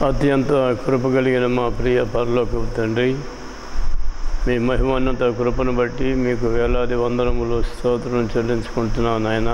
అత్యంత కృప కలిగిన మా ప్రియ పరలోక తండ్రి మీ మహిమోన్నత కృపను బట్టి మీకు వేలాది వందనములు స్తోత్రం చెల్లించుకుంటున్నాను నాయన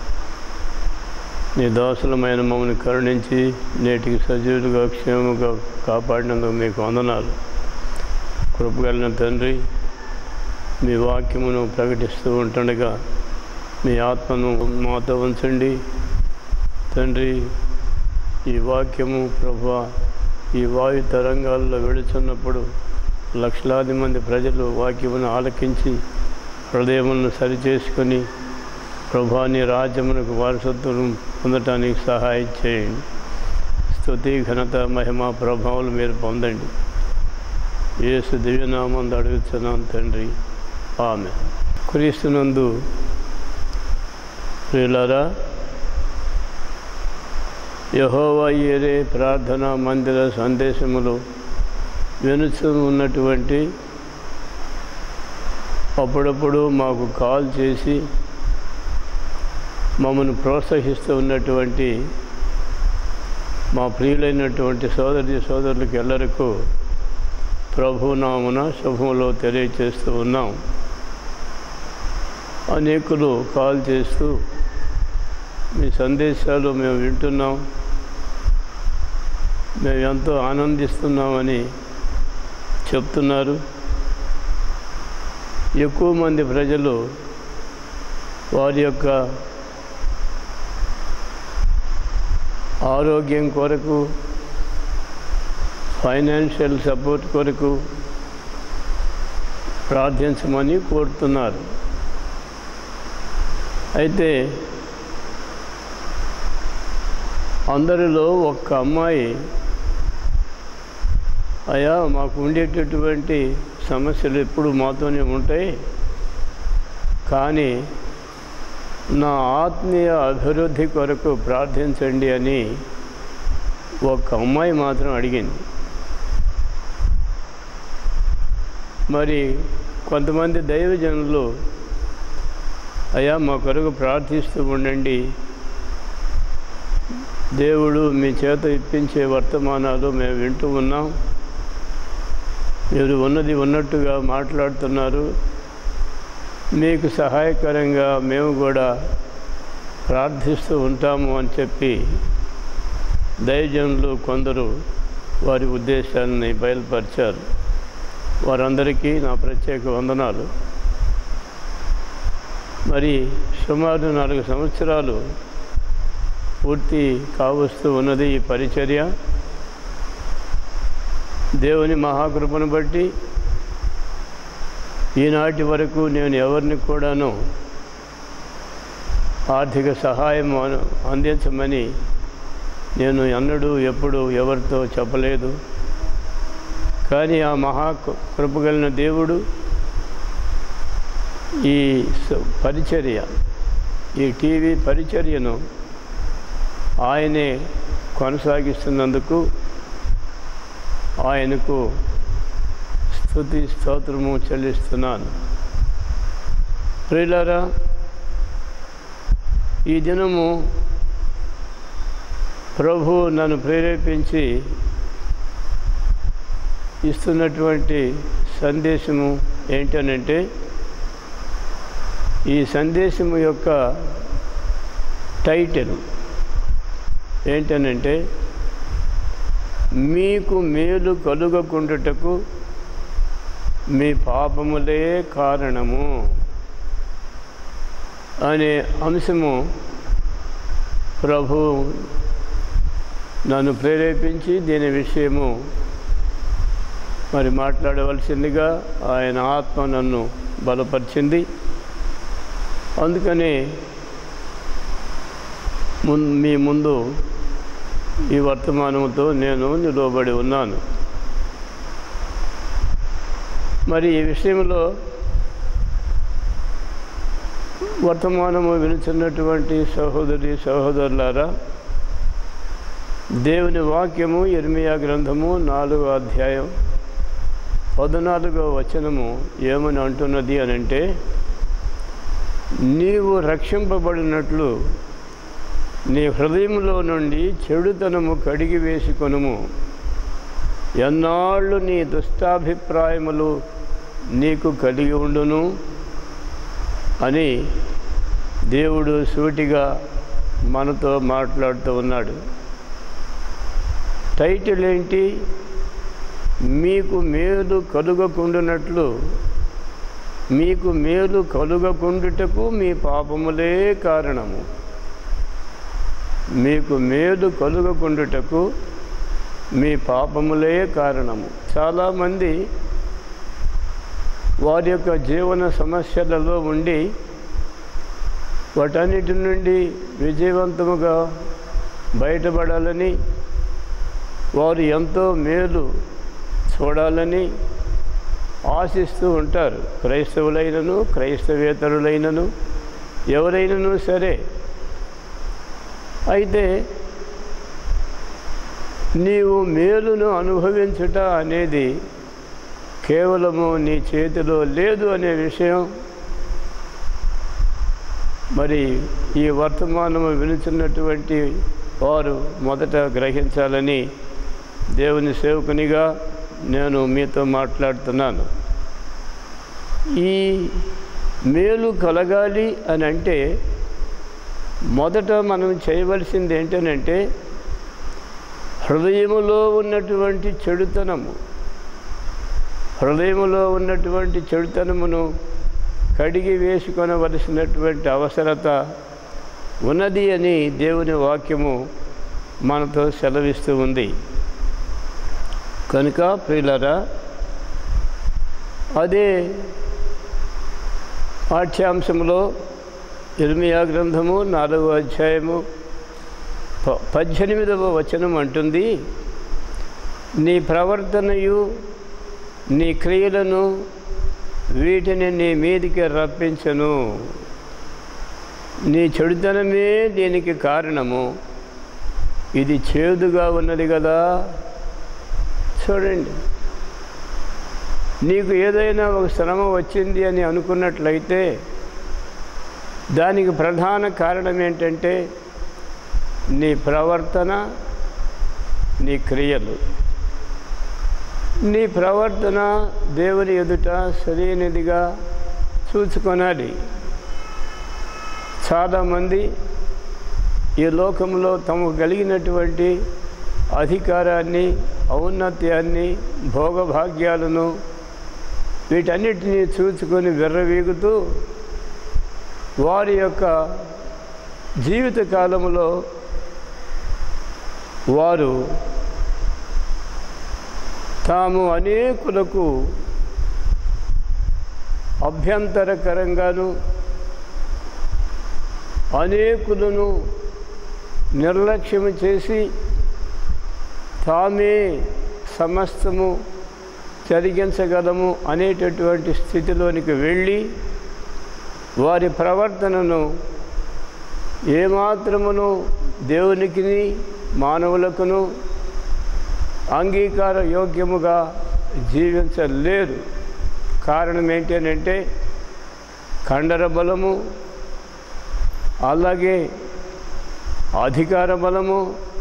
నీ దాసులమైన మమ్మల్ని కరుణించి నేటికి సజీవులుగా క్షేమముగా కాపాడినందుకు మీకు వందనాలు కృపగలిగిన తండ్రి మీ వాక్యమును ప్రకటిస్తూ ఉంటుండగా మీ ఆత్మను మాతో ఉంచండి తండ్రి ఈ వాక్యము ప్రభా ఈ వాయు తరంగాల్లో వెళుచున్నప్పుడు లక్షలాది మంది ప్రజలు వాక్యమును ఆలకించి హృదయములను సరిచేసుకొని ప్రభా నీ రాజ్యమునకు వారసత్వం పొందటానికి సహాయం చేయండి స్తుతి ఘనత మహిమ ప్రభావాలు మీరు పొందండి యేసు దివ్యనామందు అడుగుతున్నాను తండ్రి ఆమె క్రీస్తునందు ప్రియులారా యహోవా ఏరే ప్రార్థన మందిర సందేశములు వినుచు ఉన్నటువంటి అప్పుడప్పుడు మాకు కాల్ చేసి మమ్మల్ని ప్రోత్సహిస్తూ ఉన్నటువంటి మా ప్రియులైనటువంటి సోదరి సోదరులకు ఎల్లరికూ ప్రభునామున శుభములో తెలియచేస్తూ ఉన్నాం అనేకులు కాల్ చేస్తూ మీ సందేశాలు మేము వింటున్నాం మేము ఎంతో ఆనందిస్తున్నామని చెప్తున్నారు ఎక్కువ మంది ప్రజలు వారి యొక్క ఆరోగ్యం కొరకు ఫైనాన్షియల్ సపోర్ట్ కొరకు ప్రార్థించమని కోరుతున్నారు అయితే అందరిలో ఒక్క అమ్మాయి అయ్యా మాకు ఉండేటటువంటి సమస్యలు ఎప్పుడు మాతోనే ఉంటాయి కానీ నా ఆత్మీయ అభివృద్ధి కొరకు ప్రార్థించండి అని ఒక అమ్మాయి మాత్రం అడిగింది మరి కొంతమంది దైవజనులు అయ్యా మా కొరకు ప్రార్థిస్తూ ఉండండి దేవుడు మీ చేత ఇప్పించే వర్తమానాలు మేము వింటూ ఉన్నాం మీరు ఉన్నది ఉన్నట్టుగా మాట్లాడుతున్నారు మీకు సహాయకరంగా మేము కూడా ప్రార్థిస్తూ ఉంటాము అని చెప్పి దైవజనులు కొందరు వారి ఉద్దేశాన్ని బయలుపరిచారు వారందరికీ నా ప్రత్యేక వందనాలు మరి సుమారు నాలుగు సంవత్సరాలు పూర్తి కావస్తూ ఉన్నది ఈ పరిచర్య దేవుని మహాకృపను బట్టి ఈనాటి వరకు నేను ఎవరిని కూడాను ఆర్థిక సహాయం అను- అందించమని నేను ఎన్నడూ ఎప్పుడు ఎవరితో చెప్పలేదు కానీ ఆ మహా కృప కలిగిన దేవుడు ఈ స- పరిచర్య ఈ టీవీ పరిచర్యను ఆయనే కొనసాగిస్తున్నందుకు ఆయనకు స్థుతి స్తోత్రము చెల్లిస్తున్నాను ప్రియులారా ఈ దినము ప్రభు నన్ను ప్రేరేపించి ఇస్తున్నటువంటి సందేశము ఏంటనంటే ఈ సందేశము యొక్క టైటిల్ ఏంటనంటే మీకు మేలు కలుగకుండుటకు మీ పాపములే కారణము అనే అంశము ప్రభు నన్ను ప్రేరేపించి దీని విషయము మరి మాట్లాడవలసిందిగా ఆయన ఆత్మ నన్ను బలపరిచింది అందుకని ముం మీ ముందు ఈ వర్తమానంతో నేను నిలువబడి ఉన్నాను మరి ఈ విషయంలో వర్తమానము వినుచున్నటువంటి సహోదరి సహోదరులారా దేవుని వాక్యము ఇర్మియా గ్రంథము నాలుగో అధ్యాయం పద్నాలుగో వచనము ఏమని అంటున్నది అని అంటే నీవు రక్షింపబడినట్లు నీ హృదయంలో నుండి చెడుతనము కడిగి వేసుకొనుము ఎన్నాళ్ళు నీ దుష్టాభిప్రాయములు నీకు కలిగి ఉండును అని దేవుడు సూటిగా మనతో మాట్లాడుతూ ఉన్నాడు టైటిల్ ఏంటి మీకు మేలు కలుగకుండునట్లు మీకు మేలు కలుగకుండుటకు మీ పాపములే కారణము మీకు మేలు కలుగకుండుటకు మీ పాపములే కారణము చాలామంది వారి యొక్క జీవన సమస్యలలో ఉండి వాటన్నిటి నుండి విజయవంతముగా బయటపడాలని వారు ఎంతో మేలు చూడాలని ఆశిస్తూ ఉంటారు క్రైస్తవులైనను క్రైస్తవేతరులైనను ఎవరైనను సరే అయితే నీవు మేలును అనుభవించుట అనేది కేవలము నీ చేతిలో లేదు అనే విషయం మరి ఈ వర్తమానము వినుచున్నటువంటి వారు మొదట గ్రహించాలని దేవుని సేవకునిగా నేను మీతో మాట్లాడుతున్నాను ఈ మేలు కలగాలి అని అంటే మొదట మనం చేయవలసింది ఏంటనంటే హృదయములో ఉన్నటువంటి చెడుతనము హృదయములో ఉన్నటువంటి చెడుతనమును కడిగి వేసుకొనవలసినటువంటి అవసరత ఉన్నది అని దేవుని వాక్యము మనతో సెలవిస్తూ ఉంది కనుక ప్రియులరా అదే పాఠ్యాంశంలో ఇర్మియా గ్రంథము నాలుగవ అధ్యాయము ప పద్దెనిమిదవ వచనం అంటుంది నీ ప్రవర్తనయు నీ క్రియలను వీటిని నీ మీదికి రప్పించను నీ చెడుతనమే దీనికి కారణము ఇది చేదుగా ఉన్నది కదా చూడండి నీకు ఏదైనా ఒక శ్రమ వచ్చింది అని అనుకున్నట్లయితే దానికి ప్రధాన కారణం ఏంటంటే నీ ప్రవర్తన నీ క్రియలు నీ ప్రవర్తన దేవుని ఎదుట సరైనదిగా చూసుకొనాలి చాలామంది ఈ లోకంలో తమకు కలిగినటువంటి అధికారాన్ని ఔన్నత్యాన్ని భోగభాగ్యాలను వీటన్నిటినీ చూసుకొని విర్రవీగుతూ వారి యొక్క జీవిత కాలంలో వారు తాము అనేకులకు అభ్యంతరకరంగాను అనేకులను నిర్లక్ష్యం చేసి తామే సమస్తము జరిగించగలము అనేటటువంటి స్థితిలోనికి వెళ్ళి వారి ప్రవర్తనను ఏమాత్రమును దేవునికి మానవులకును అంగీకార యోగ్యముగా జీవించలేరు కారణం ఏంటంటే కండర బలము అలాగే అధికార బలము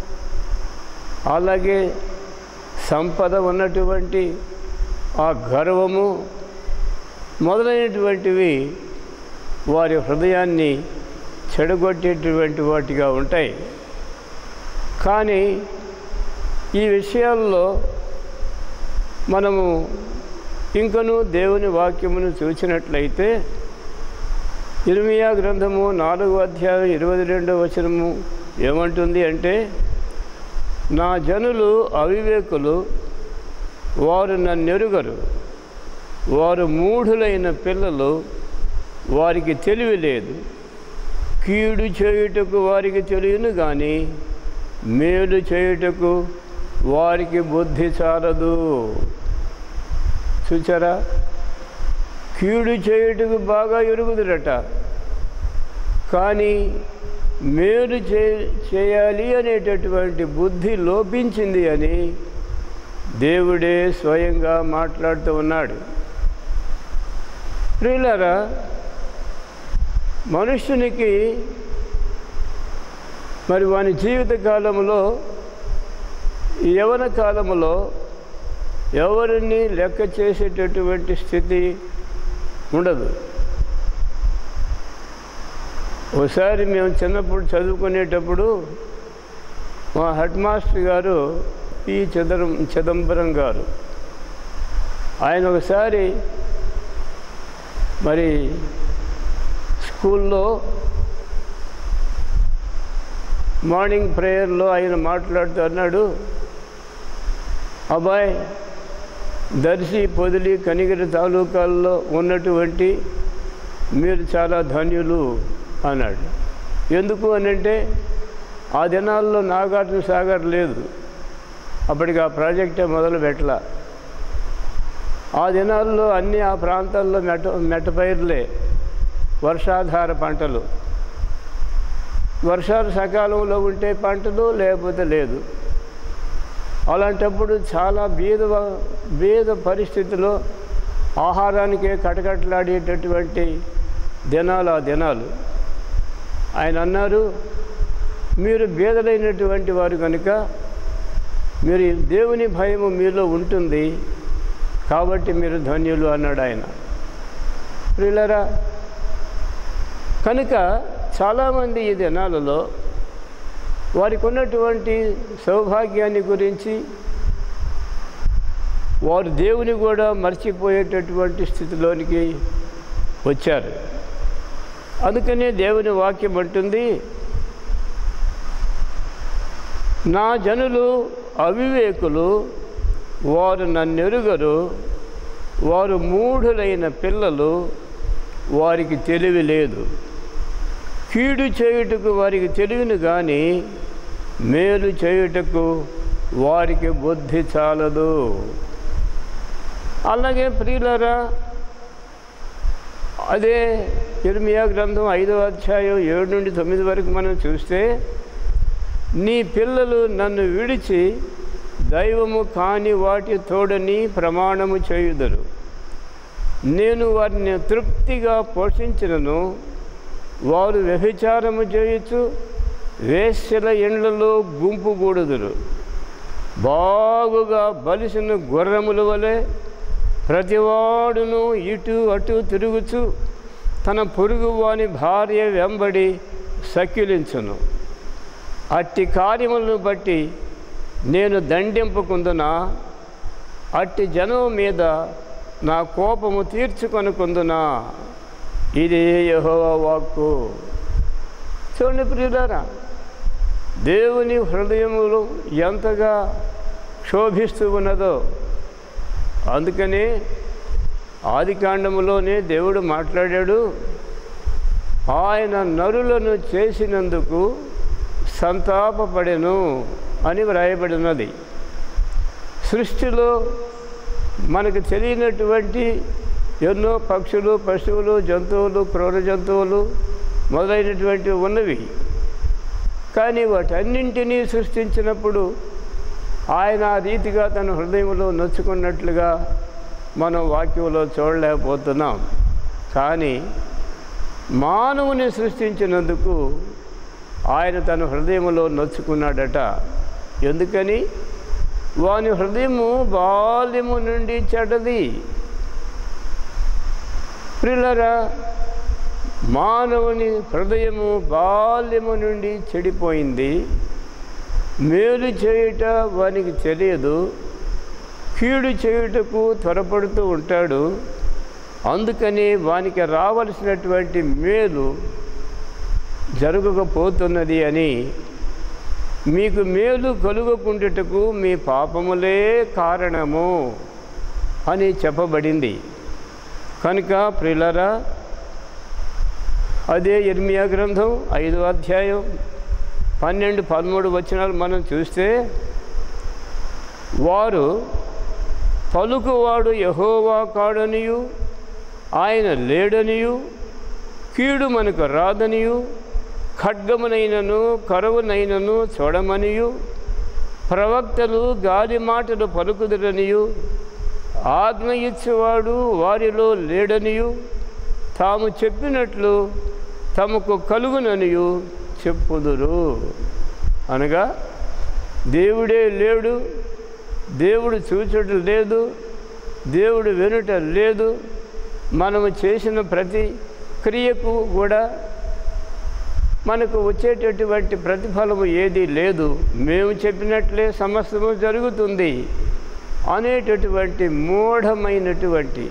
అలాగే సంపద ఉన్నటువంటి ఆ గర్వము మొదలైనటువంటివి వారి హృదయాన్ని చెడగొట్టేటువంటి వాటిగా ఉంటాయి కానీ ఈ విషయాల్లో మనము ఇంకను దేవుని వాక్యమును చూసినట్లయితే ఇర్మియా గ్రంథము నాలుగో అధ్యాయం ఇరవై రెండవ వచనము ఏమంటుంది అంటే నా జనులు అవివేకులు వారు నన్నెరుగరు వారు మూఢులైన పిల్లలు వారికి తెలివి లేదు కీడు చేయుటకు వారికి తెలియను కానీ మేలు చేయుటకు వారికి బుద్ధి చాలదు చూచారా కీడు చేయుటకు బాగా ఎరుగుదురట కానీ మేలు చే చేయాలి అనేటటువంటి బుద్ధి లోపించింది అని దేవుడే స్వయంగా మాట్లాడుతూ ఉన్నాడు ప్రియులారా మనుష్యునికి మరి వాని జీవిత కాలంలో యవన కాలంలో ఎవరిని లెక్క చేసేటటువంటి స్థితి ఉండదు ఒకసారి మేము చిన్నప్పుడు చదువుకునేటప్పుడు మా హెడ్ మాస్టర్ గారు పి చిదరం చిదంబరం గారు ఆయన ఒకసారి మరి స్కూల్లో మార్నింగ్ ప్రేయర్లో ఆయన మాట్లాడుతూ అన్నాడు అబ్బాయ్ దర్శి పొదిలి కనిగిరి తాలూకాల్లో ఉన్నటువంటి మీరు చాలా ధన్యులు అన్నాడు ఎందుకు అనంటే ఆ దినాల్లో నాగార్జున సాగర్ లేదు అప్పటికి ఆ ప్రాజెక్టే మొదలు పెట్టల ఆ దినాల్లో అన్ని ఆ ప్రాంతాల్లో మెట మెట్టపైర్లే వర్షాధార పంటలు వర్షాలు సకాలంలో ఉంటే పంటలు లేకపోతే లేదు అలాంటప్పుడు చాలా బీద బీద పరిస్థితిలో ఆహారానికే కటకట్లాడేటటువంటి దినాలు ఆ దినాలు ఆయన అన్నారు మీరు బీదలైనటువంటి వారు కనుక మీరు దేవుని భయము మీలో ఉంటుంది కాబట్టి మీరు ధన్యులు అన్నాడు ఆయన ప్రియులరా కనుక చాలామంది ఈ దినాలలో వారికి ఉన్నటువంటి సౌభాగ్యాన్ని గురించి వారు దేవుని కూడా మర్చిపోయేటటువంటి స్థితిలోనికి వచ్చారు అందుకనే దేవుని వాక్యం అంటుంది నా జనులు అవివేకులు వారు నన్నెరుగరు వారు మూఢులైన పిల్లలు వారికి తెలివి లేదు కీడు చేయుటకు వారికి తెలివిని కానీ మేలు చేయుటకు వారికి బుద్ధి చాలదు అలాగే ప్రియులరా అదే ఇర్మియా గ్రంథం ఐదవ అధ్యాయం ఏడు నుండి తొమ్మిది వరకు మనం చూస్తే నీ పిల్లలు నన్ను విడిచి దైవము కాని వాటి తోడని ప్రమాణము చేయుదరు నేను వారిని తృప్తిగా పోషించినను వారు వ్యభిచారము చేయొచ్చు వేశ్యల ఎండ్లలో గుంపుగూడుదురు బాగుగా బలిసిన గుర్రముల వలె ప్రతివాడును ఇటు అటు తిరుగుచు తన పొరుగు వాని భార్య వెంబడి సక్కిలించును అట్టి కార్యములను బట్టి నేను దండింపుకుందునా అట్టి జనం మీద నా కోపము తీర్చుకొనుకుందునా ఇదే యెహోవా వాక్కు చూడండి ప్రియులారా దేవుని హృదయములు ఎంతగా క్షోభిస్తూ ఉన్నదో అందుకనే ఆది కాండములోనే దేవుడు మాట్లాడాడు ఆయన నరులను చేసినందుకు సంతాపపడెను అని వ్రాయబడినది సృష్టిలో మనకు తెలియనటువంటి ఎన్నో పక్షులు పశువులు జంతువులు క్రూర జంతువులు మొదలైనటువంటివి ఉన్నవి కానీ వాటన్నింటినీ సృష్టించినప్పుడు ఆయన ఆ రీతిగా తన హృదయంలో నొచ్చుకున్నట్లుగా మనం వాక్యంలో చూడలేకపోతున్నాం కానీ మానవుని సృష్టించినందుకు ఆయన తన హృదయంలో నొచ్చుకున్నాడట ఎందుకని వాని హృదయము బాల్యము నుండి చెడ్డది ప్రిల్లరా మానవుని హృదయము బాల్యము నుండి చెడిపోయింది మేలు చేయుట వానికి తెలియదు కీడు చేయుటకు త్వరపడుతూ ఉంటాడు అందుకని వానికి రావలసినటువంటి మేలు జరగకపోతున్నది అని మీకు మేలు కలుగకుండుటకు మీ పాపములే కారణము అని చెప్పబడింది కనుక ప్రిలరా అదే ఇర్మియా గ్రంథం ఐదో అధ్యాయం పన్నెండు పదమూడు వచనాలు మనం చూస్తే వారు పలుకువాడు యహోవా కాడనియు ఆయన లేడనియు కీడు మనకు రాదనియు ఖడ్గమునైనను కరువునైనను చూడమనియు ప్రవక్తలు గాలి మాటలు పలుకుదురనియు ఆజ్ఞ ఇచ్చేవాడు వారిలో లేడనియు తాము చెప్పినట్లు తమకు కలుగుననియు చెప్పుదురు అనగా దేవుడే లేడు దేవుడు చూచుట లేదు దేవుడు వినుట లేదు మనము చేసిన ప్రతి క్రియకు కూడా మనకు వచ్చేటటువంటి ప్రతిఫలము ఏది లేదు మేము చెప్పినట్లే సమస్తము జరుగుతుంది అనేటటువంటి మూఢమైనటువంటి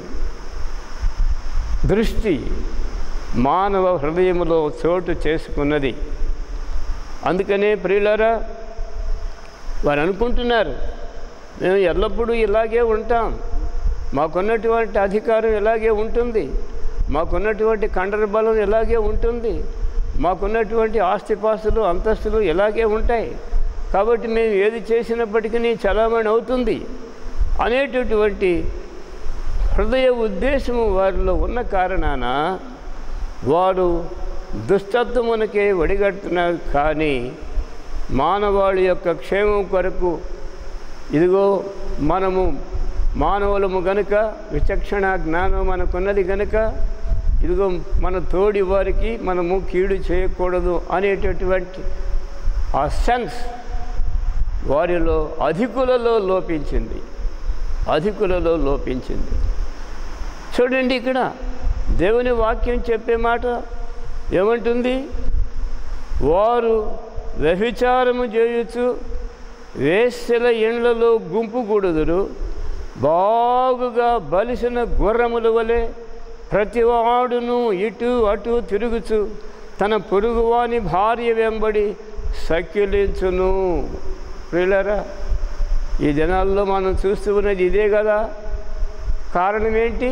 దృష్టి మానవ హృదయములో చోటు చేసుకున్నది అందుకనే ప్రియులరా వారు అనుకుంటున్నారు మేము ఎల్లప్పుడూ ఇలాగే ఉంటాం మాకున్నటువంటి అధికారం ఇలాగే ఉంటుంది మాకున్నటువంటి కండర బలం ఇలాగే ఉంటుంది మాకున్నటువంటి ఆస్తిపాస్తులు అంతస్తులు ఇలాగే ఉంటాయి కాబట్టి మేము ఏది చేసినప్పటికీ చలామణి అవుతుంది అనేటటువంటి హృదయ ఉద్దేశము వారిలో ఉన్న కారణాన వారు దుష్టత్వమునకే వడిగడుతున్నారు కానీ మానవాళి యొక్క క్షేమం కొరకు ఇదిగో మనము మానవులము గనుక విచక్షణ జ్ఞానం మనకున్నది గనుక ఇదిగో మన తోడి వారికి మనము కీడు చేయకూడదు అనేటటువంటి ఆ సెన్స్ వారిలో అధికులలో లోపించింది అధికులలో లోపించింది చూడండి ఇక్కడ దేవుని వాక్యం చెప్పే మాట ఏమంటుంది వారు వ్యభిచారము చేయుచు వేశ్యల ఇండ్లలో గుంపు కూడుదురు బాగుగా బలిసిన గుర్రముల వలె ప్రతివాడును ఇటు అటు తిరుగుచు తన పొరుగువాని భార్య వెంబడి సక్కిలించును ప్రియులరా ఈ దినాల్లో మనం చూస్తూ ఉన్నది ఇదే కదా కారణం ఏంటి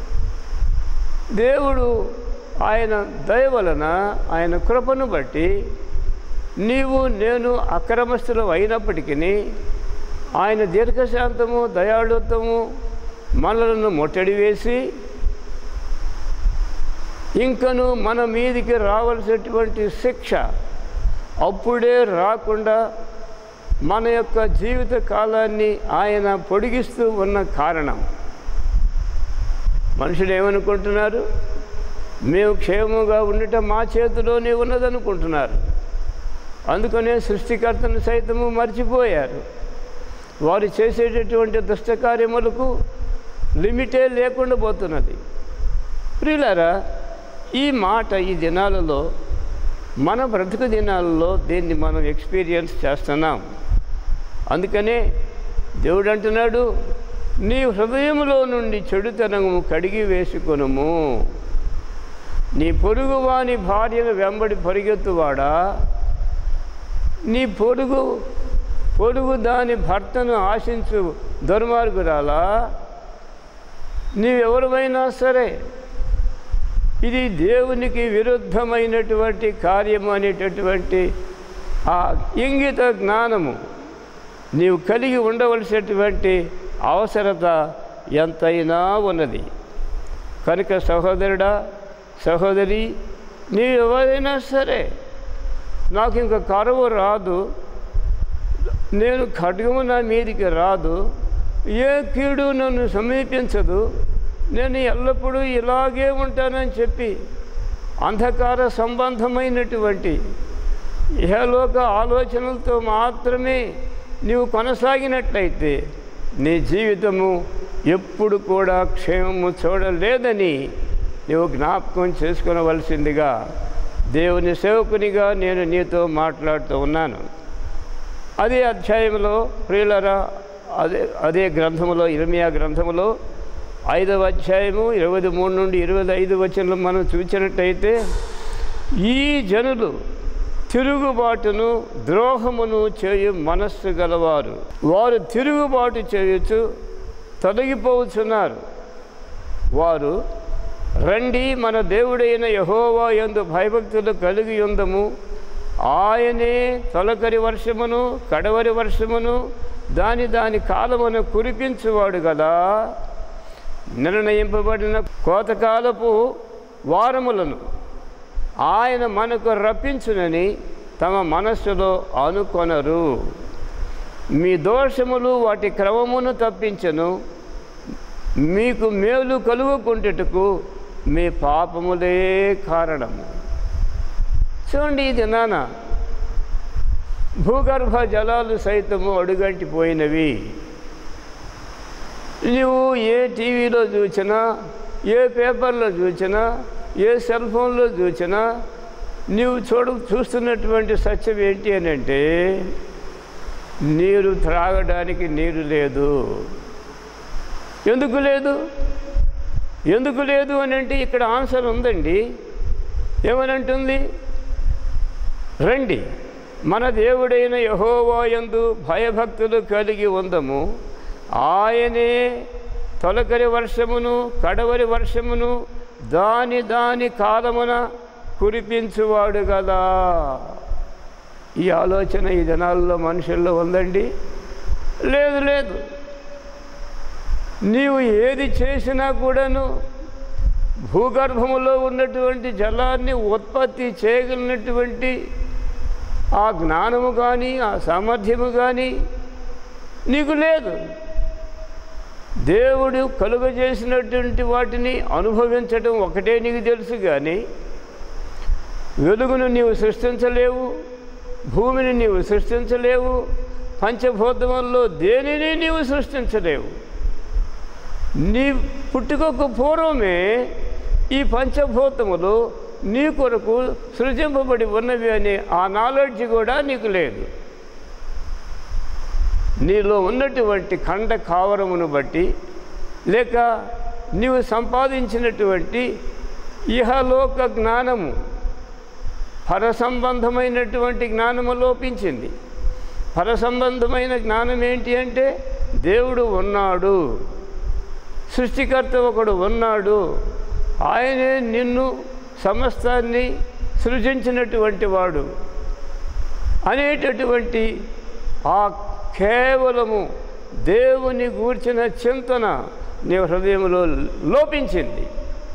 దేవుడు ఆయన దయ వలన ఆయన కృపను బట్టి నీవు నేను అక్రమస్తులు అయినప్పటికీ ఆయన దీర్ఘశాంతము దయాళుత్వము మనలను ముట్టడి వేసి ఇంకను మన మీదికి రావాల్సినటువంటి శిక్ష అప్పుడే రాకుండా మన యొక్క జీవిత కాలాన్ని ఆయన పొడిగిస్తూ ఉన్న కారణం మనుషులు ఏమనుకుంటున్నారు మేము క్షేమంగా ఉండటం మా చేతిలోనే ఉన్నదనుకుంటున్నారు అందుకనే సృష్టికర్తను సైతము మర్చిపోయారు వారు చేసేటటువంటి దుష్టకార్యములకు లిమిటే లేకుండా పోతున్నది ప్రియులారా ఈ మాట ఈ దినాలలో మన బ్రతుకు దినాలలో దీన్ని మనం ఎక్స్పీరియన్స్ చేస్తున్నాం అందుకనే దేవుడు అంటున్నాడు నీ హృదయంలో నుండి చెడుతనము కడిగి వేసుకొనుము నీ పొరుగువాని భార్యను వెంబడి పరిగెత్తువాడా నీ పొరుగు పొరుగు దాని భర్తను ఆశించు దుర్మార్గురాలా నీవెవరివైనా సరే ఇది దేవునికి విరుద్ధమైనటువంటి కార్యము అనేటటువంటి ఆ ఇంగిత జ్ఞానము నీవు కలిగి ఉండవలసినటువంటి అవసరత ఎంతైనా ఉన్నది కనుక సహోదరుడా సహోదరి నీవు ఎవరైనా సరే నాకు ఇంకా కరువు రాదు నేను ఖడ్గము నా మీదికి రాదు ఏ కీడు నన్ను సమీపించదు నేను ఎల్లప్పుడూ ఇలాగే ఉంటానని చెప్పి అంధకార సంబంధమైనటువంటి ఇహలోక ఆలోచనలతో మాత్రమే నీవు కొనసాగినట్లయితే నీ జీవితము ఎప్పుడు కూడా క్షేమము చూడలేదని నీవు జ్ఞాపకం చేసుకునవలసిందిగా దేవుని సేవకునిగా నేను నీతో మాట్లాడుతూ ఉన్నాను అదే అధ్యాయంలో ప్రియులరా అదే అదే గ్రంథములో ఇరమియా గ్రంథములో ఐదవ అధ్యాయము ఇరవై మూడు నుండి ఇరవై ఐదు వచనంలో మనం చూసినట్టయితే ఈ జనులు తిరుగుబాటును ద్రోహమును చేయు మనస్సు గలవారు వారు తిరుగుబాటు చేయొచ్చు తొలగిపోతున్నారు వారు రండి మన దేవుడైన యహోవా యందు భయభక్తులు కలిగి ఉందము ఆయనే తొలకరి వర్షమును కడవరి వర్షమును దాని దాని కాలమును కురిపించువాడు కదా నిర్ణయింపబడిన కోతకాలపు వారములను ఆయన మనకు రప్పించునని తమ మనస్సులో అనుకొనరు మీ దోషములు వాటి క్రమమును తప్పించను మీకు మేలు కలుగుకుంటుటకు మీ పాపములే కారణము చూడండి ఇది నాన్న భూగర్భ జలాలు సైతము అడుగంటిపోయినవి నువ్వు ఏ టీవీలో చూసినా ఏ పేపర్లో చూసినా ఏ సెల్ ఫోన్లో చూసినా నువ్వు చూడ చూస్తున్నటువంటి సత్యం ఏంటి అని అంటే నీరు త్రాగడానికి నీరు లేదు ఎందుకు లేదు ఎందుకు లేదు అని అంటే ఇక్కడ ఆన్సర్ ఉందండి ఏమని అంటుంది రండి మన దేవుడైన యహోవాయందు భయభక్తులు కలిగి ఉందము ఆయనే తొలకరి వర్షమును కడవరి వర్షమును దాని దాని కాలమున కురిపించువాడు కదా ఈ ఆలోచన ఈ దినాల్లో మనుషుల్లో ఉందండి లేదు లేదు నీవు ఏది చేసినా కూడాను భూగర్భములో ఉన్నటువంటి జలాన్ని ఉత్పత్తి చేయగలిగినటువంటి ఆ జ్ఞానము కానీ ఆ సామర్థ్యము కానీ నీకు లేదు దేవుడు కలుగజేసినటువంటి వాటిని అనుభవించడం ఒకటే నీకు తెలుసు కానీ వెలుగును నీవు సృష్టించలేవు భూమిని నీవు సృష్టించలేవు పంచభూతముల్లో దేనిని నీవు సృష్టించలేవు నీ పుట్టుకకు పూర్వమే ఈ పంచభూతములు నీ కొరకు సృజింపబడి ఉన్నవి అనే ఆ నాలెడ్జ్ కూడా నీకు లేదు నీలో ఉన్నటువంటి ఖండ కావరమును బట్టి లేక నీవు సంపాదించినటువంటి ఇహలోక జ్ఞానము పర సంబంధమైనటువంటి జ్ఞానము లోపించింది పర సంబంధమైన జ్ఞానం ఏంటి అంటే దేవుడు ఉన్నాడు సృష్టికర్త ఒకడు ఉన్నాడు ఆయనే నిన్ను సమస్తాన్ని సృజించినటువంటి వాడు అనేటటువంటి ఆ కేవలము దేవుని గూర్చిన చింతన నీ హృదయంలో లోపించింది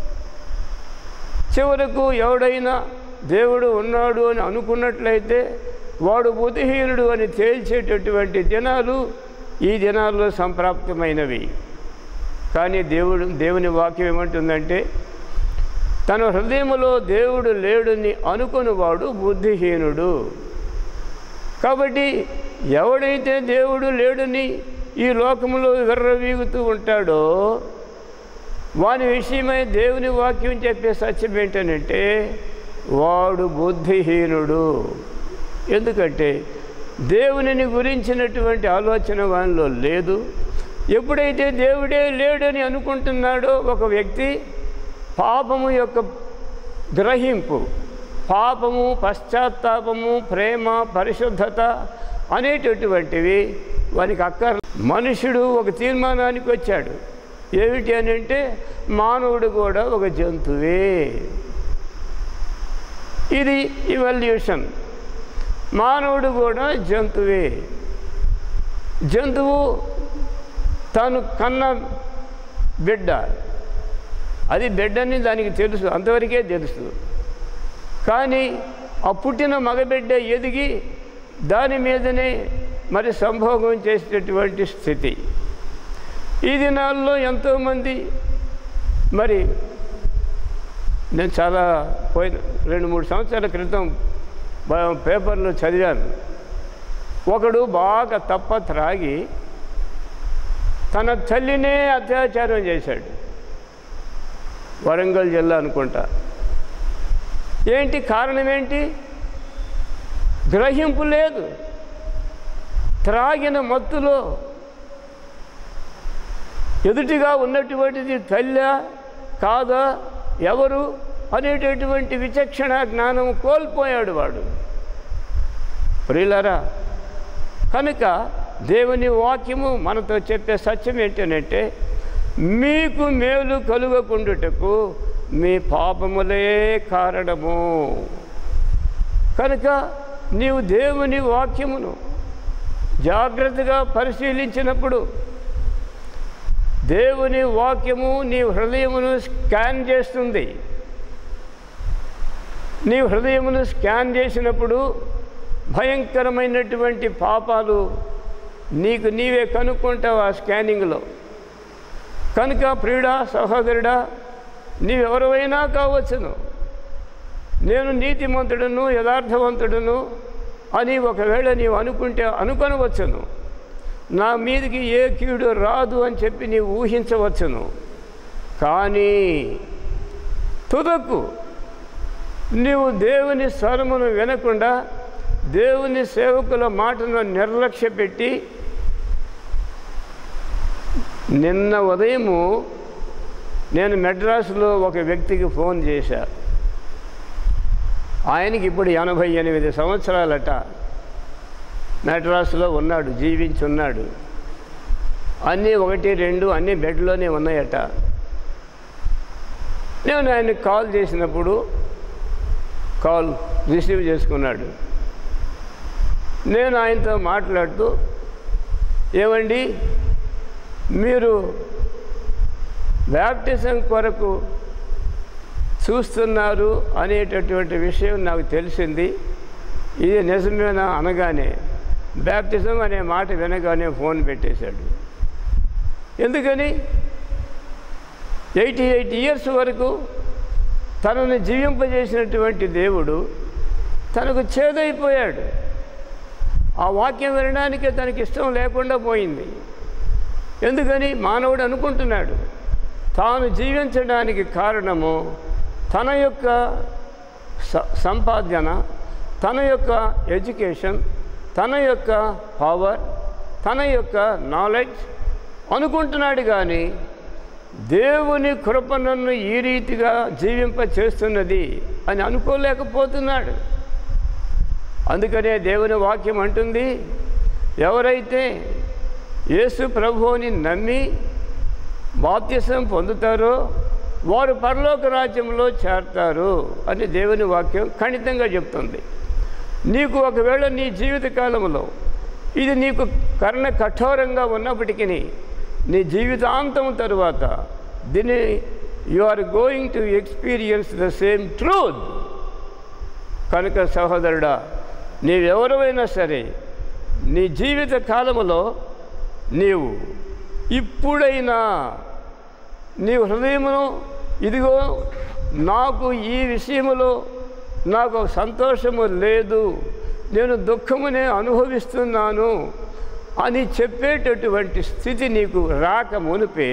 చివరకు ఎవడైనా దేవుడు ఉన్నాడు అని అనుకున్నట్లయితే వాడు బుద్ధిహీనుడు అని తేల్చేటటువంటి దినాలు ఈ దినాల్లో సంప్రాప్తమైనవి కానీ దేవుడు దేవుని వాక్యం ఏమంటుందంటే తన హృదయములో దేవుడు లేడుని అనుకునివాడు బుద్ధిహీనుడు కాబట్టి ఎవడైతే దేవుడు లేడని ఈ లోకంలో విర్రవీగుతూ ఉంటాడో వాని విషయమై దేవుని వాక్యం చెప్పే సత్యం ఏంటనంటే వాడు బుద్ధిహీనుడు ఎందుకంటే దేవునిని గురించినటువంటి ఆలోచన వానిలో లేదు ఎప్పుడైతే దేవుడే లేడని అనుకుంటున్నాడో ఒక వ్యక్తి పాపము యొక్క గ్రహింపు పాపము పశ్చాత్తాపము ప్రేమ పరిశుద్ధత అనేటటువంటివి వానికి అక్కర్ మనుషుడు ఒక తీర్మానానికి వచ్చాడు ఏమిటి అని అంటే మానవుడు కూడా ఒక జంతువే ఇది ఇవల్యూషన్ మానవుడు కూడా జంతువే జంతువు తను కన్న బిడ్డ అది బిడ్డని దానికి తెలుసు అంతవరకే తెలుసు కానీ ఆ పుట్టిన మగబిడ్డ ఎదిగి దాని మీదనే మరి సంభోగం చేసేటటువంటి స్థితి ఈ దినాల్లో ఎంతోమంది మరి నేను చాలా పోయిన రెండు మూడు సంవత్సరాల క్రితం బ- పేపర్లో చదివాను ఒకడు బాగా తప్ప త్రాగి తన తల్లినే అత్యాచారం చేశాడు వరంగల్ జిల్లా అనుకుంటా ఏంటి కారణం ఏంటి గ్రహింపు లేదు త్రాగిన మత్తులో ఎదుటిగా ఉన్నటువంటిది తల్లి కాదా ఎవరు అనేటటువంటి విచక్షణ జ్ఞానం కోల్పోయాడు వాడు ప్రియులరా కనుక దేవుని వాక్యము మనతో చెప్పే సత్యం ఏంటంటే మీకు మేలు కలుగకుండుటకు మీ పాపములే కారణము కనుక నీవు దేవుని వాక్యమును జాగ్రత్తగా పరిశీలించినప్పుడు దేవుని వాక్యము నీ హృదయమును స్కాన్ చేస్తుంది నీ హృదయమును స్కాన్ చేసినప్పుడు భయంకరమైనటువంటి పాపాలు నీకు నీవే కనుక్కుంటావు ఆ స్కానింగ్లో కనుక ప్రియుడా సహోదరుడా నీవెవరైనా కావచ్చును నేను నీతిమంతుడును యథార్థవంతుడును అని ఒకవేళ నీవు అనుకుంటే అనుకొనవచ్చును నా మీదకి ఏ కీడు రాదు అని చెప్పి నీవు ఊహించవచ్చును కానీ తుదకు నీవు దేవుని స్వరమును వినకుండా దేవుని సేవకుల మాటను నిర్లక్ష్య పెట్టి నిన్న ఉదయము నేను మెడ్రాసులో ఒక వ్యక్తికి ఫోన్ చేశా ఆయనకి ఇప్పుడు ఎనభై ఎనిమిది సంవత్సరాలట మెడ్రాసులో ఉన్నాడు జీవించి ఉన్నాడు అన్నీ ఒకటి రెండు అన్నీ బెడ్లోనే ఉన్నాయట నేను ఆయనకి కాల్ చేసినప్పుడు కాల్ రిసీవ్ చేసుకున్నాడు నేను ఆయనతో మాట్లాడుతూ ఏమండి మీరు బ్యాప్టిజం కొరకు చూస్తున్నారు అనేటటువంటి విషయం నాకు తెలిసింది ఇది నిజమేనా అనగానే బ్యాప్టిజం అనే మాట వినగానే ఫోన్ పెట్టేశాడు ఎందుకని ఎయిటీ ఎయిట్ ఇయర్స్ వరకు తనని జీవింపజేసినటువంటి దేవుడు తనకు చేదైపోయాడు ఆ వాక్యం వినడానికి తనకి ఇష్టం లేకుండా పోయింది ఎందుకని మానవుడు అనుకుంటున్నాడు తాను జీవించడానికి కారణము తన యొక్క స సంపాదన తన యొక్క ఎడ్యుకేషన్ తన యొక్క పవర్ తన యొక్క నాలెడ్జ్ అనుకుంటున్నాడు కానీ దేవుని కృప నన్ను ఈ రీతిగా జీవింప చేస్తున్నది అని అనుకోలేకపోతున్నాడు అందుకనే దేవుని వాక్యం అంటుంది ఎవరైతే యేసు ప్రభువుని నమ్మి బాప్త్యసం పొందుతారో వారు పరలోక రాజ్యంలో చేరతారు అని దేవుని వాక్యం ఖండితంగా చెప్తుంది నీకు ఒకవేళ నీ జీవిత కాలంలో ఇది నీకు కర్ణ కఠోరంగా ఉన్నప్పటికీ నీ జీవితాంతం తరువాత దీన్ని you are going to experience the same truth కనుక సహోదరుడా నీవెవరైనా సరే నీ జీవిత కాలములో నీవు ఇప్పుడైనా నీ హృదయమును ఇదిగో నాకు ఈ విషయములో నాకు సంతోషము లేదు నేను దుఃఖమునే అనుభవిస్తున్నాను అని చెప్పేటటువంటి స్థితి నీకు రాక మునిపే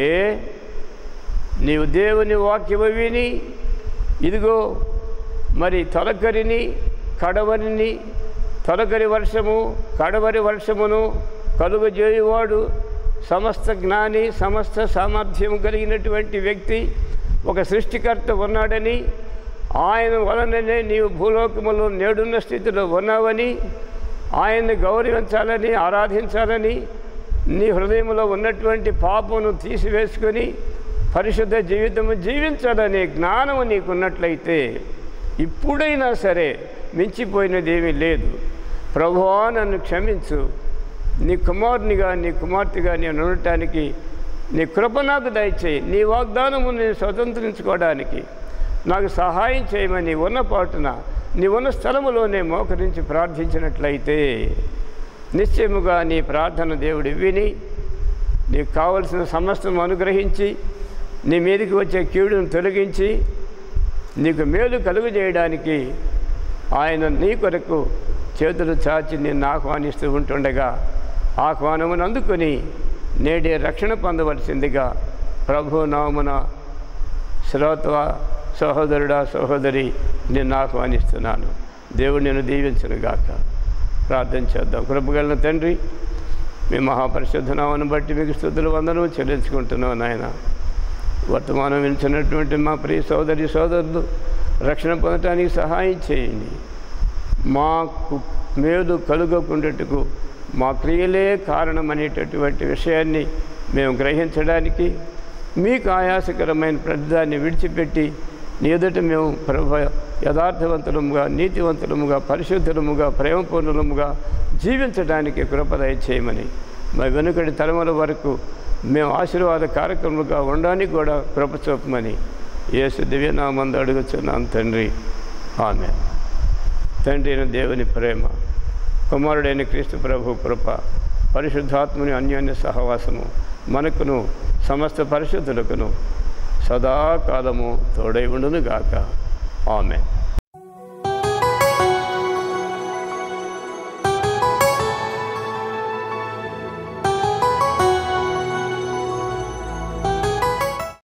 నీవు దేవుని వాక్యము విని ఇదిగో మరి తొలకరిని కడవరిని తొలకరి వర్షము కడవరి వర్షమును కలుగజేయువాడు సమస్త జ్ఞాని సమస్త సామర్థ్యం కలిగినటువంటి వ్యక్తి ఒక సృష్టికర్త ఉన్నాడని ఆయన వలననే నీవు భూలోకములో నేడున్న స్థితిలో ఉన్నావని ఆయన్ని గౌరవించాలని ఆరాధించాలని నీ హృదయంలో ఉన్నటువంటి పాపమును తీసివేసుకొని పరిశుద్ధ జీవితము జీవించాలనే జ్ఞానము నీకున్నట్లయితే ఇప్పుడైనా సరే మించిపోయినది ఏమీ లేదు ప్రభువా నన్ను క్షమించు నీ కుమారునిగా నీ కుమార్తెగా నేను ఉండటానికి నీ కృప నాకు దయచేయి నీ వాగ్దానము నేను స్వతంత్రించుకోవడానికి నాకు సహాయం చేయమని ఉన్న పాటున నీ ఉన్న స్థలములోనే మోకరించి ప్రార్థించినట్లయితే నిశ్చయముగా నీ ప్రార్థన దేవుడు విని నీకు కావలసిన సమస్తం అనుగ్రహించి నీ మీదకి వచ్చే కీడును తొలగించి నీకు మేలు కలుగు చేయడానికి ఆయన నీ కొరకు చేతులు చాచి నిన్ను ఆహ్వానిస్తూ ఉంటుండగా ఆహ్వానమును అందుకొని నేడే రక్షణ పొందవలసిందిగా ప్రభు నామున శ్రోత్వ సహోదరుడా సహోదరి నిన్ను ఆహ్వానిస్తున్నాను దేవుడు నేను దీవించను గాక ప్రార్థన చేద్దాం కృపగలన తండ్రి మీ మహాపరిశుద్ధనామను బట్టి మీకు స్థుతులు వందనం చెల్లించుకుంటున్నాం నాయన వర్తమానం వింటున్నటువంటి మా ప్రియ సోదరి సోదరులు రక్షణ పొందటానికి సహాయం చేయండి మాకు మేలు కలుగకుండటకు మా క్రియలే కారణమనేటటువంటి విషయాన్ని మేము గ్రహించడానికి మీకు ఆయాసకరమైన ప్రతిదాన్ని విడిచిపెట్టి నీ ఎదుట మేము ప్రభ యథార్థవంతులముగా నీతివంతులముగా పరిశుద్ధులముగా ప్రేమపూర్ణులముగా జీవించడానికి కృప దయచేయమని మా వెనుకటి తరముల వరకు మేము ఆశీర్వాద కార్యక్రమాలుగా ఉండడానికి కూడా కృప చూపమని యేసు దివ్యనామందు అడుగుచున్నాం తండ్రి ఆమె తండ్రి అయిన దేవుని ప్రేమ కుమారుడైన క్రీస్తు ప్రభు కృప పరిశుద్ధాత్ముని అన్యోన్య సహవాసము మనకును సమస్త పరిశుద్ధులకును సదాకాలము తోడై ఉండును గాక ఆమె